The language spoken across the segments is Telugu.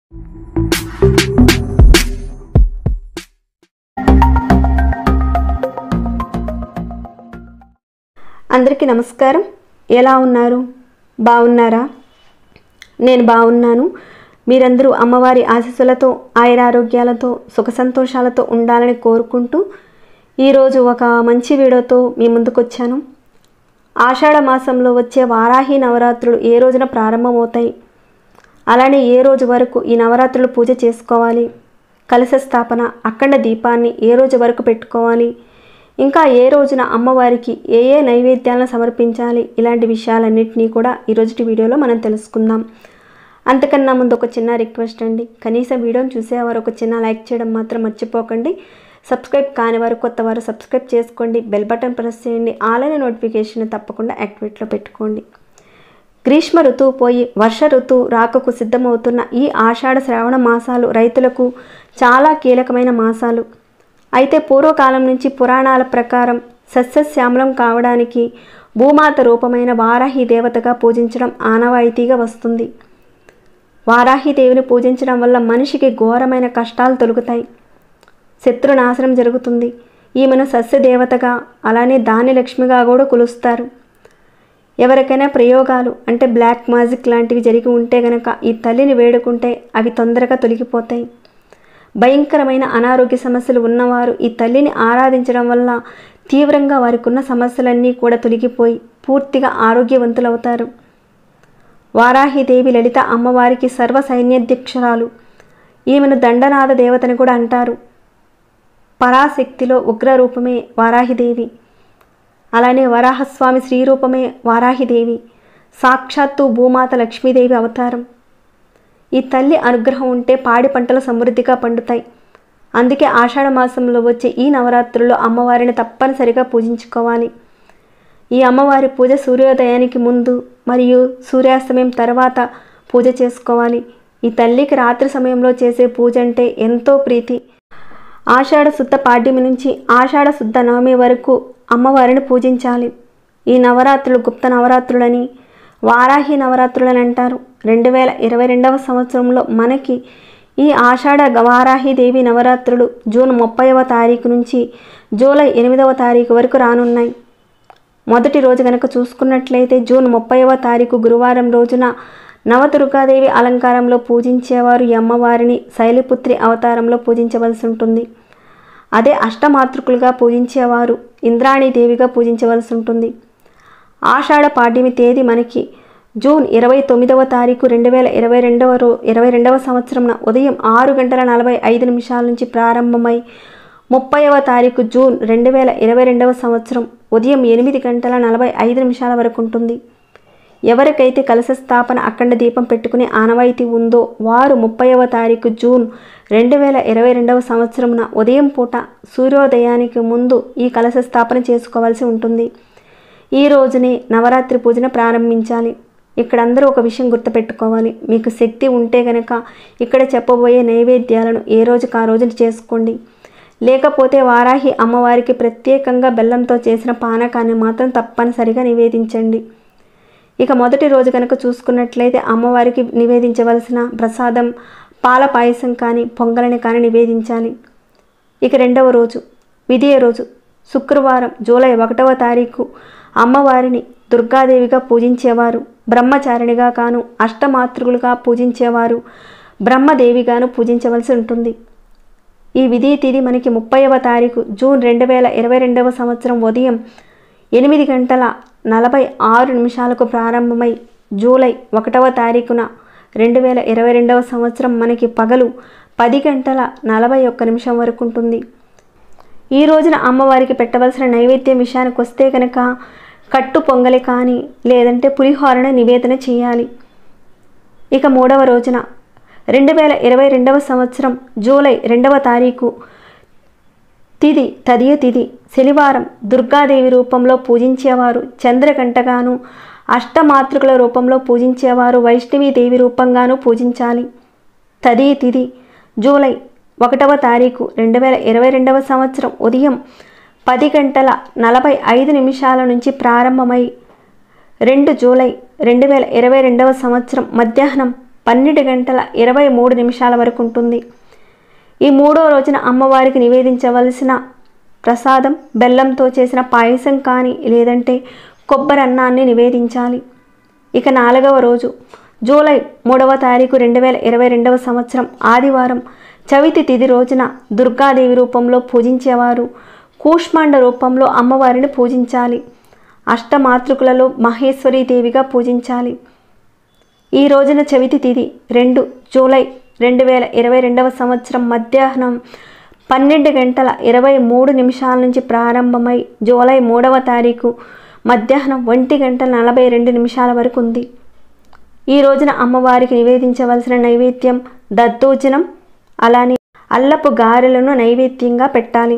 అందరికీ నమస్కారం ఎలా ఉన్నారు బాగున్నారా నేను బాగున్నాను మీరందరూ అమ్మవారి ఆశీస్సులతో ఆయురారోగ్యాలతో సుఖ సంతోషాలతో ఉండాలని కోరుకుంటూ ఈరోజు ఒక మంచి వీడియోతో మీ ముందుకు వచ్చాను ఆషాఢ మాసంలో వచ్చే వారాహి నవరాత్రులు ఏ రోజున ప్రారంభమవుతాయి అలానే ఏ రోజు వరకు ఈ నవరాత్రులు పూజ చేసుకోవాలి కలశ స్థాపన అఖండ దీపాన్ని ఏ రోజు వరకు పెట్టుకోవాలి ఇంకా ఏ రోజున అమ్మవారికి ఏ ఏ నైవేద్యాలను సమర్పించాలి ఇలాంటి విషయాలన్నింటినీ కూడా ఈరోజు వీడియోలో మనం తెలుసుకుందాం అంతకన్నా ముందు ఒక చిన్న రిక్వెస్ట్ అండి కనీసం వీడియోని చూసేవారు ఒక చిన్న లైక్ చేయడం మాత్రం మర్చిపోకండి సబ్స్క్రైబ్ కాని వారు కొత్త వారు సబ్స్క్రైబ్ చేసుకోండి బెల్ బటన్ ప్రెస్ చేయండి ఆలయ నోటిఫికేషన్ తప్పకుండా యాక్టివేట్లో పెట్టుకోండి గ్రీష్మ ఋతువు పోయి వర్ష ఋతువు రాకకు సిద్ధమవుతున్న ఈ ఆషాఢ శ్రావణ మాసాలు రైతులకు చాలా కీలకమైన మాసాలు అయితే పూర్వకాలం నుంచి పురాణాల ప్రకారం సస్యశ్యామలం కావడానికి భూమాత రూపమైన వారాహి దేవతగా పూజించడం ఆనవాయితీగా వస్తుంది వారాహిదేవిని పూజించడం వల్ల మనిషికి ఘోరమైన కష్టాలు తొలుగుతాయి శత్రునాశనం జరుగుతుంది ఈమెను సస్యదేవతగా అలానే దాని లక్ష్మిగా కూడా కొలుస్తారు ఎవరికైనా ప్రయోగాలు అంటే బ్లాక్ మ్యాజిక్ లాంటివి జరిగి ఉంటే గనక ఈ తల్లిని వేడుకుంటే అవి తొందరగా తొలగిపోతాయి భయంకరమైన అనారోగ్య సమస్యలు ఉన్నవారు ఈ తల్లిని ఆరాధించడం వల్ల తీవ్రంగా వారికి ఉన్న సమస్యలన్నీ కూడా తొలగిపోయి పూర్తిగా ఆరోగ్యవంతులవుతారు వారాహిదేవి లలిత అమ్మవారికి సర్వ సైన్యాధ్యక్షురాలు ఈమెను దండనాథ దేవతని కూడా అంటారు పరాశక్తిలో ఉగ్రరూపమే వారాహిదేవి అలానే వరాహస్వామి శ్రీరూపమే వారాహిదేవి సాక్షాత్తు భూమాత లక్ష్మీదేవి అవతారం ఈ తల్లి అనుగ్రహం ఉంటే పాడి పంటలు సమృద్ధిగా పండుతాయి అందుకే ఆషాఢ మాసంలో వచ్చే ఈ నవరాత్రుల్లో అమ్మవారిని తప్పనిసరిగా పూజించుకోవాలి ఈ అమ్మవారి పూజ సూర్యోదయానికి ముందు మరియు సూర్యాస్తమయం తర్వాత పూజ చేసుకోవాలి ఈ తల్లికి రాత్రి సమయంలో చేసే పూజ అంటే ఎంతో ప్రీతి ఆషాఢ శుద్ధ పాడ్యమి నుంచి ఆషాఢ శుద్ధ నవమి వరకు అమ్మవారిని పూజించాలి ఈ నవరాత్రులు గుప్త నవరాత్రులని వారాహి నవరాత్రులని అంటారు రెండు వేల ఇరవై రెండవ సంవత్సరంలో మనకి ఈ ఆషాఢ వారాహి దేవి నవరాత్రులు జూన్ ముప్పైవ తారీఖు నుంచి జూలై ఎనిమిదవ తారీఖు వరకు రానున్నాయి మొదటి రోజు కనుక చూసుకున్నట్లయితే జూన్ ముప్పైవ తారీఖు గురువారం రోజున నవదుర్గాదేవి అలంకారంలో పూజించేవారు ఈ అమ్మవారిని శైలిపుత్రి అవతారంలో పూజించవలసి ఉంటుంది అదే అష్టమాతృకులుగా పూజించేవారు ఇంద్రాణీదేవిగా పూజించవలసి ఉంటుంది ఆషాఢ పాడ్యమి తేదీ మనకి జూన్ ఇరవై తొమ్మిదవ తారీఖు రెండు వేల ఇరవై రెండవ రో ఇరవై రెండవ సంవత్సరంన ఉదయం ఆరు గంటల నలభై ఐదు నిమిషాల నుంచి ప్రారంభమై ముప్పైవ తారీఖు జూన్ రెండు వేల ఇరవై రెండవ సంవత్సరం ఉదయం ఎనిమిది గంటల నలభై ఐదు నిమిషాల వరకు ఉంటుంది ఎవరికైతే కలశ స్థాపన అఖండ దీపం పెట్టుకునే ఆనవాయితీ ఉందో వారు ముప్పైవ తారీఖు జూన్ రెండు వేల ఇరవై రెండవ సంవత్సరమున ఉదయం పూట సూర్యోదయానికి ముందు ఈ కలశ స్థాపన చేసుకోవాల్సి ఉంటుంది ఈ రోజునే నవరాత్రి పూజను ప్రారంభించాలి ఇక్కడ అందరూ ఒక విషయం గుర్తుపెట్టుకోవాలి మీకు శక్తి ఉంటే గనక ఇక్కడ చెప్పబోయే నైవేద్యాలను ఏ రోజుకు ఆ రోజున చేసుకోండి లేకపోతే వారాహి అమ్మవారికి ప్రత్యేకంగా బెల్లంతో చేసిన పానకాన్ని మాత్రం తప్పనిసరిగా నివేదించండి ఇక మొదటి రోజు కనుక చూసుకున్నట్లయితే అమ్మవారికి నివేదించవలసిన ప్రసాదం పాల పాయసం కానీ పొంగలని కానీ నివేదించాలి ఇక రెండవ రోజు విధియ రోజు శుక్రవారం జూలై ఒకటవ తారీఖు అమ్మవారిని దుర్గాదేవిగా పూజించేవారు బ్రహ్మచారిణిగా కాను అష్టమాతృకులుగా పూజించేవారు బ్రహ్మదేవిగాను పూజించవలసి ఉంటుంది ఈ విధి తిథి మనకి ముప్పైవ తారీఖు జూన్ రెండు వేల ఇరవై రెండవ సంవత్సరం ఉదయం ఎనిమిది గంటల నలభై ఆరు నిమిషాలకు ప్రారంభమై జూలై ఒకటవ తారీఖున రెండు వేల ఇరవై రెండవ సంవత్సరం మనకి పగలు పది గంటల నలభై ఒక్క నిమిషం వరకు ఉంటుంది ఈ రోజున అమ్మవారికి పెట్టవలసిన నైవేద్యం విషయానికి వస్తే కనుక కట్టు పొంగలి కానీ లేదంటే పులిహోరను నివేదన చేయాలి ఇక మూడవ రోజున రెండు వేల ఇరవై రెండవ సంవత్సరం జూలై రెండవ తారీఖు తిది తదియ తిది శనివారం దుర్గాదేవి రూపంలో పూజించేవారు చంద్రగంటగాను అష్టమాతృకుల రూపంలో పూజించేవారు వైష్ణవీదేవి రూపంగాను పూజించాలి తది తిది జూలై ఒకటవ తారీఖు రెండు వేల ఇరవై రెండవ సంవత్సరం ఉదయం పది గంటల నలభై ఐదు నిమిషాల నుంచి ప్రారంభమై రెండు జూలై రెండు వేల ఇరవై రెండవ సంవత్సరం మధ్యాహ్నం పన్నెండు గంటల ఇరవై మూడు నిమిషాల వరకు ఉంటుంది ఈ మూడో రోజున అమ్మవారికి నివేదించవలసిన ప్రసాదం బెల్లంతో చేసిన పాయసం కానీ లేదంటే కొబ్బరి అన్నాన్ని నివేదించాలి ఇక నాలుగవ రోజు జూలై మూడవ తారీఖు రెండు వేల ఇరవై రెండవ సంవత్సరం ఆదివారం చవితి తిథి రోజున దుర్గాదేవి రూపంలో పూజించేవారు కూష్మాండ రూపంలో అమ్మవారిని పూజించాలి అష్టమాతృకులలో మహేశ్వరీ దేవిగా పూజించాలి ఈ రోజున చవితి తిథి రెండు జూలై రెండు వేల ఇరవై రెండవ సంవత్సరం మధ్యాహ్నం పన్నెండు గంటల ఇరవై మూడు నిమిషాల నుంచి ప్రారంభమై జూలై మూడవ తారీఖు మధ్యాహ్నం ఒంటి గంటల నలభై రెండు నిమిషాల వరకు ఉంది ఈ రోజున అమ్మవారికి నివేదించవలసిన నైవేద్యం దద్దోజనం అలానే అల్లపు గారెలను నైవేద్యంగా పెట్టాలి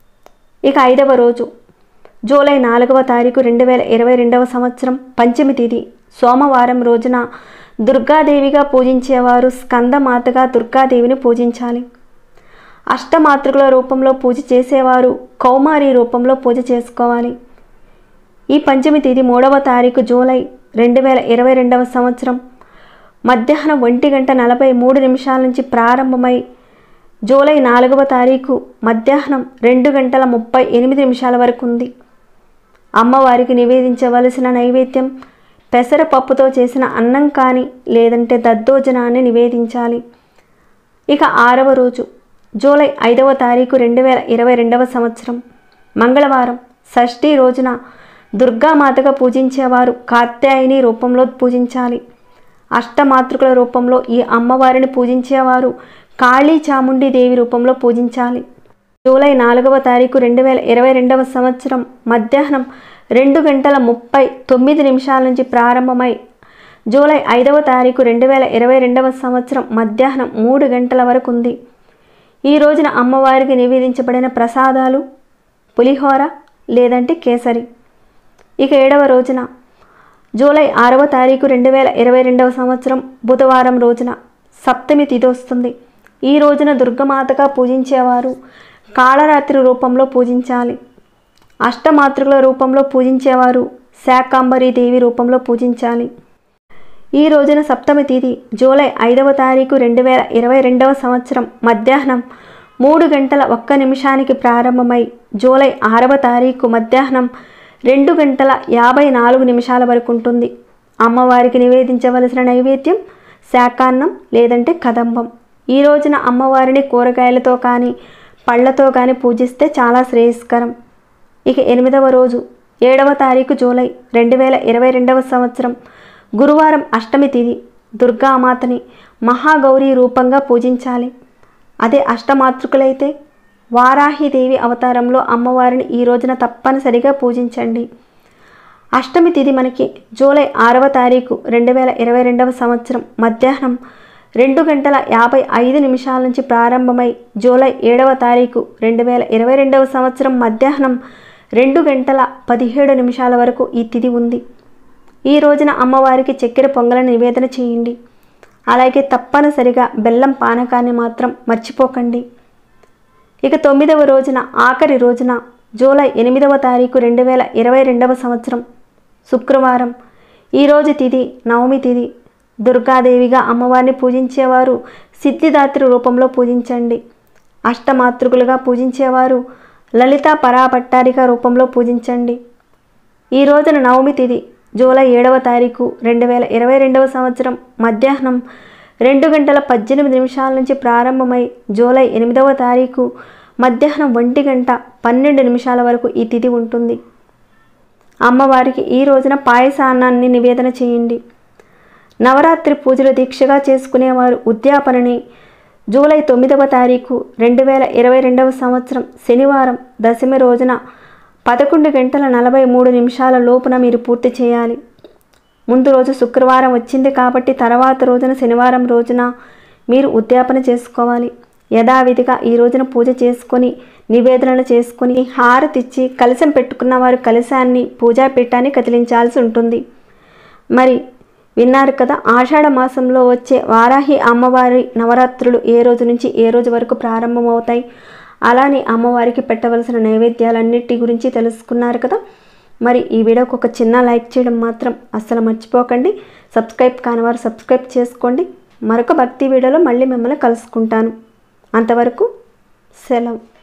ఇక ఐదవ రోజు జూలై నాలుగవ తారీఖు రెండు వేల ఇరవై రెండవ సంవత్సరం పంచమి తిథి సోమవారం రోజున దుర్గాదేవిగా పూజించేవారు స్కందమాతగా దుర్గాదేవిని పూజించాలి అష్టమాతృకుల రూపంలో పూజ చేసేవారు కౌమారి రూపంలో పూజ చేసుకోవాలి ఈ పంచమి తేదీ మూడవ తారీఖు జూలై రెండు వేల ఇరవై రెండవ సంవత్సరం మధ్యాహ్నం ఒంటి గంట నలభై మూడు నిమిషాల నుంచి ప్రారంభమై జూలై నాలుగవ తారీఖు మధ్యాహ్నం రెండు గంటల ముప్పై ఎనిమిది నిమిషాల వరకు ఉంది అమ్మవారికి నివేదించవలసిన నైవేద్యం పెసరపప్పుతో చేసిన అన్నం కానీ లేదంటే దద్దోజనాన్ని నివేదించాలి ఇక ఆరవ రోజు జూలై ఐదవ తారీఖు రెండు వేల ఇరవై రెండవ సంవత్సరం మంగళవారం షష్ఠి రోజున దుర్గామాతగా పూజించేవారు కాత్యాయని రూపంలో పూజించాలి అష్టమాతృకుల రూపంలో ఈ అమ్మవారిని పూజించేవారు కాళీ చాముండి దేవి రూపంలో పూజించాలి జూలై నాలుగవ తారీఖు రెండు వేల ఇరవై రెండవ సంవత్సరం మధ్యాహ్నం రెండు గంటల ముప్పై తొమ్మిది నిమిషాల నుంచి ప్రారంభమై జూలై ఐదవ తారీఖు రెండు వేల ఇరవై రెండవ సంవత్సరం మధ్యాహ్నం మూడు గంటల వరకు ఉంది ఈ రోజున అమ్మవారికి నివేదించబడిన ప్రసాదాలు పులిహోర లేదంటే కేసరి ఇక ఏడవ రోజున జూలై ఆరవ తారీఖు రెండు వేల ఇరవై రెండవ సంవత్సరం బుధవారం రోజున సప్తమి తిథి వస్తుంది ఈ రోజున దుర్గమాతగా పూజించేవారు కాళరాత్రి రూపంలో పూజించాలి అష్టమాతృకుల రూపంలో పూజించేవారు శాకాంబరి దేవి రూపంలో పూజించాలి ఈ రోజున సప్తమి తిథి జూలై ఐదవ తారీఖు రెండు వేల ఇరవై రెండవ సంవత్సరం మధ్యాహ్నం మూడు గంటల ఒక్క నిమిషానికి ప్రారంభమై జూలై ఆరవ తారీఖు మధ్యాహ్నం రెండు గంటల యాభై నాలుగు నిమిషాల వరకు ఉంటుంది అమ్మవారికి నివేదించవలసిన నైవేద్యం శాకాన్నం లేదంటే కదంబం ఈ రోజున అమ్మవారిని కూరగాయలతో కానీ పళ్ళతో కానీ పూజిస్తే చాలా శ్రేయస్కరం ఇక ఎనిమిదవ రోజు ఏడవ తారీఖు జూలై రెండు వేల ఇరవై రెండవ సంవత్సరం గురువారం అష్టమి తిథి దుర్గామాతని మహాగౌరీ రూపంగా పూజించాలి అదే అష్టమాతృకులైతే వారాహిదేవి అవతారంలో అమ్మవారిని ఈ రోజున తప్పనిసరిగా పూజించండి అష్టమి తిథి మనకి జూలై ఆరవ తారీఖు రెండు వేల ఇరవై రెండవ సంవత్సరం మధ్యాహ్నం రెండు గంటల యాభై ఐదు నిమిషాల నుంచి ప్రారంభమై జూలై ఏడవ తారీఖు రెండు వేల ఇరవై రెండవ సంవత్సరం మధ్యాహ్నం రెండు గంటల పదిహేడు నిమిషాల వరకు ఈ తిథి ఉంది ఈ రోజున అమ్మవారికి చక్కెర పొంగలను నివేదన చేయండి అలాగే తప్పనిసరిగా బెల్లం పానకాన్ని మాత్రం మర్చిపోకండి ఇక తొమ్మిదవ రోజున ఆఖరి రోజున జూలై ఎనిమిదవ తారీఖు రెండు వేల ఇరవై రెండవ సంవత్సరం శుక్రవారం ఈరోజు తిథి నవమి తిథి దుర్గాదేవిగా అమ్మవారిని పూజించేవారు సిద్ధిదాత్రి రూపంలో పూజించండి అష్టమాతృకులుగా పూజించేవారు లలిత పరాపట్టారిక రూపంలో పూజించండి ఈ రోజున నవమి తిథి జూలై ఏడవ తారీఖు రెండు వేల ఇరవై రెండవ సంవత్సరం మధ్యాహ్నం రెండు గంటల పద్దెనిమిది నిమిషాల నుంచి ప్రారంభమై జూలై ఎనిమిదవ తారీఖు మధ్యాహ్నం ఒంటి గంట పన్నెండు నిమిషాల వరకు ఈ తిథి ఉంటుంది అమ్మవారికి ఈ రోజున పాయసాన్నాన్ని నివేదన చేయండి నవరాత్రి పూజలు దీక్షగా చేసుకునేవారు ఉద్యాపనని జూలై తొమ్మిదవ తారీఖు రెండు వేల ఇరవై రెండవ సంవత్సరం శనివారం దశమి రోజున పదకొండు గంటల నలభై మూడు నిమిషాల లోపున మీరు పూర్తి చేయాలి ముందు రోజు శుక్రవారం వచ్చింది కాబట్టి తర్వాత రోజున శనివారం రోజున మీరు ఉద్యాపన చేసుకోవాలి యథావిధిగా ఈ రోజున పూజ చేసుకొని నివేదనలు చేసుకొని హారతిచ్చి కలశం పెట్టుకున్న వారు కలశాన్ని పూజాపీఠాన్ని కదిలించాల్సి ఉంటుంది మరి విన్నారు కదా ఆషాఢ మాసంలో వచ్చే వారాహి అమ్మవారి నవరాత్రులు ఏ రోజు నుంచి ఏ రోజు వరకు ప్రారంభమవుతాయి అలానే అమ్మవారికి పెట్టవలసిన నైవేద్యాలన్నిటి గురించి తెలుసుకున్నారు కదా మరి ఈ వీడియోకి ఒక చిన్న లైక్ చేయడం మాత్రం అస్సలు మర్చిపోకండి సబ్స్క్రైబ్ కానివారు సబ్స్క్రైబ్ చేసుకోండి మరొక భక్తి వీడియోలో మళ్ళీ మిమ్మల్ని కలుసుకుంటాను అంతవరకు సెలవు